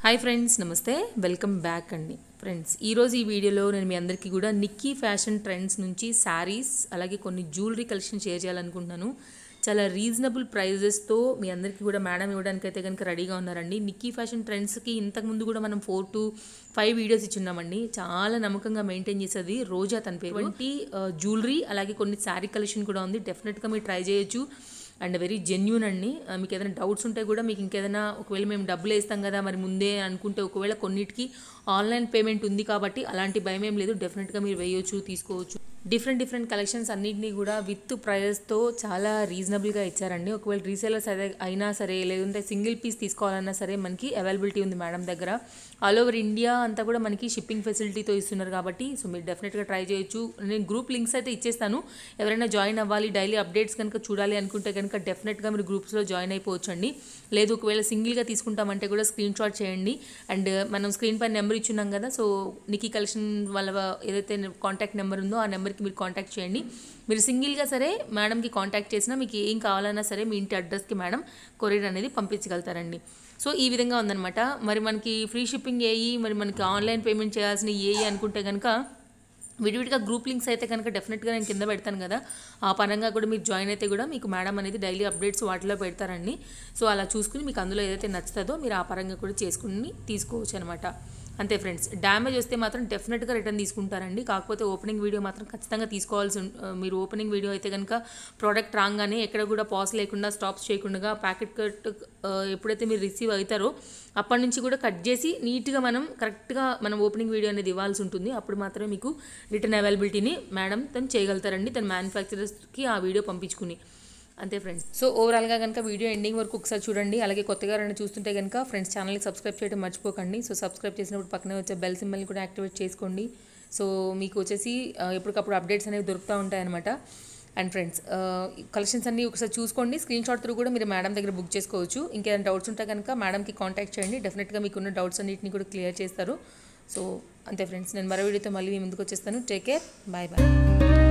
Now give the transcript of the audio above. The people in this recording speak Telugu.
హాయ్ ఫ్రెండ్స్ నమస్తే వెల్కమ్ బ్యాక్ అండి ఫ్రెండ్స్ ఈరోజు ఈ వీడియోలో నేను మీ అందరికీ కూడా నిక్కీ ఫ్యాషన్ ట్రెండ్స్ నుంచి శారీస్ అలాగే కొన్ని జ్యువెలరీ కలెక్షన్ షేర్ చేయాలనుకుంటున్నాను చాలా రీజనబుల్ ప్రైజెస్తో మీ అందరికీ కూడా మేడం ఇవ్వడానికి అయితే కనుక రెడీగా ఉన్నారండి నిక్కీ ఫ్యాషన్ ట్రెండ్స్కి ఇంతకుముందు కూడా మనం ఫోర్ టు ఫైవ్ వీడియోస్ ఇచ్చున్నామండి చాలా నమ్మకంగా మెయింటైన్ చేసేది రోజా తన పేరు వంటి జ్యువెలరీ అలాగే కొన్ని శారీ కలెక్షన్ కూడా ఉంది డెఫినెట్గా మీరు ట్రై చేయొచ్చు అండ్ వెరీ జెన్యున్ అండి ఆ, మీకు ఏదైనా డౌట్స్ ఉంటే కూడా మీకు ఇంకేదైనా ఒకవేళ మేము డబ్బులు వేస్తాం కదా మరి ముందే అనుకుంటే ఒకవేళ కొన్నిటికి ఆన్లైన్ పేమెంట్ ఉంది కాబట్టి అలాంటి భయం ఏం లేదు డెఫినెట్గా మీరు వేయొచ్చు తీసుకోవచ్చు డిఫరెంట్ డిఫరెంట్ కలెక్షన్స్ అన్నింటినీ కూడా విత్ ప్రైజెస్తో చాలా రీజనబుల్గా ఇచ్చారండి ఒకవేళ రీసేలర్స్ అదే అయినా సరే లేదంటే సింగిల్ పీస్ తీసుకోవాలన్నా సరే మనకి అవైలబిలిటీ ఉంది మేడం దగ్గర ఆల్ ఓవర్ ఇండియా అంతా కూడా మనకి షిప్పింగ్ ఫెసిలిటీతో ఇస్తున్నారు కాబట్టి సో మీరు డెఫినెట్గా ట్రై చేయొచ్చు నేను గ్రూప్ లింక్స్ అయితే ఇచ్చేస్తాను ఎవరైనా జాయిన్ అవ్వాలి డైలీ అప్డేట్స్ కనుక చూడాలి అనుకుంటే కనుక డెఫినెట్గా మీరు గ్రూప్స్లో జాయిన్ అయిపోవచ్చు అండి లేదు ఒకవేళ సింగిల్గా తీసుకుంటామంటే కూడా స్క్రీన్ షాట్ చేయండి అండ్ మనం స్క్రీన్ పైన నెంబర్ ఇచ్చున్నాం కదా సో నికీ కలెక్షన్ వాళ్ళ ఏదైతే కాంటాక్ట్ నెంబర్ ఉందో ఆ నెంబర్కి మీరు కాంటాక్ట్ చేయండి మీరు సింగిల్గా సరే మేడంకి కాంటాక్ట్ చేసినా మీకు ఏం కావాలన్నా సరే మీ ఇంటి అడ్రస్కి మేడం కొరియర్ అనేది పంపించగలుగుతారండి సో ఈ విధంగా ఉందన్నమాట మరి మనకి ఫ్రీ షిప్పింగ్ ఏయి మరి మనకి ఆన్లైన్ పేమెంట్ చేయాల్సిన ఏయి అనుకుంటే కనుక విడివిడిగా గ్రూప్ లింక్స్ అయితే కనుక డెఫినెట్గా నేను కింద పెడతాను కదా ఆ పరంగా కూడా మీరు జాయిన్ అయితే కూడా మీకు మేడం అనేది డైలీ అప్డేట్స్ వాటిలో పెడతారండి సో అలా చూసుకుని మీకు అందులో ఏదైతే నచ్చుతుందో మీరు ఆ పరంగా కూడా చేసుకుని తీసుకోవచ్చు అనమాట అంతే ఫ్రెండ్స్ డ్యామేజ్ వస్తే మాత్రం డెఫినెట్గా రిటర్న్ తీసుకుంటారండి కాకపోతే ఓపెనింగ్ వీడియో మాత్రం ఖచ్చితంగా తీసుకోవాల్సి ఉం- ఆ, మీరు ఓపెనింగ్ వీడియో అయితే కనుక ప్రోడక్ట్ రాగానే ఎక్కడ కూడా పాస్ లేకుండా స్టాప్స్ చేయకుండా ప్యాకెట్ కట్ ఆ, ఎప్పుడైతే మీరు రిసీవ్ అవుతారో అప్పటి నుంచి కూడా కట్ చేసి నీట్గా మనం కరెక్ట్గా మనం ఓపెనింగ్ వీడియో అనేది ఇవ్వాల్సి ఉంటుంది అప్పుడు మాత్రమే మీకు రిటర్న్ అవైలబిలిటీని మేడం తను చేయగలుగుతారండి తన మ్యానుఫ్యాక్చరర్స్కి ఆ వీడియో పంపించుకుని అంతే ఫ్రెండ్స్ సో ఓవరాల్గా కనుక వీడియో ఎండింగ్ వరకు ఒకసారి చూడండి అలాగే కొత్తగా ఎవరైనా చూస్తుంటే కనుక ఫ్రెండ్స్ ఛానల్ని సబ్స్క్రైబ్ చేయడం మర్చిపోకండి సో సబ్స్క్రైబ్ చేసినప్పుడు పక్కనే వచ్చే బెల్ సింబల్ని కూడా యాక్టివేట్ చేసుకోండి సో మీకు వచ్చేసి ఆ, ఎప్పటికప్పుడు అప్డేట్స్ అనేవి దొరుకుతూ ఉంటాయన్నమాట అండ్ ఫ్రెండ్స్ కలెక్షన్స్ అన్నీ ఒకసారి చూసుకోండి స్క్రీన్ షాట్ త్రూ కూడా మీరు మేడం దగ్గర బుక్ చేసుకోవచ్చు ఇంకేమైనా డౌట్స్ ఉంటే కనుక మేడంకి కాంటాక్ట్ చేయండి డెఫినెట్గా మీకున్న డౌట్స్ అన్నిటిని కూడా క్లియర్ చేస్తారు సో అంతే ఫ్రెండ్స్ నేను మరో వీడియోతో మళ్ళీ మీ ముందుకు వచ్చేస్తాను టేక్ కేర్ బాయ్ బాయ్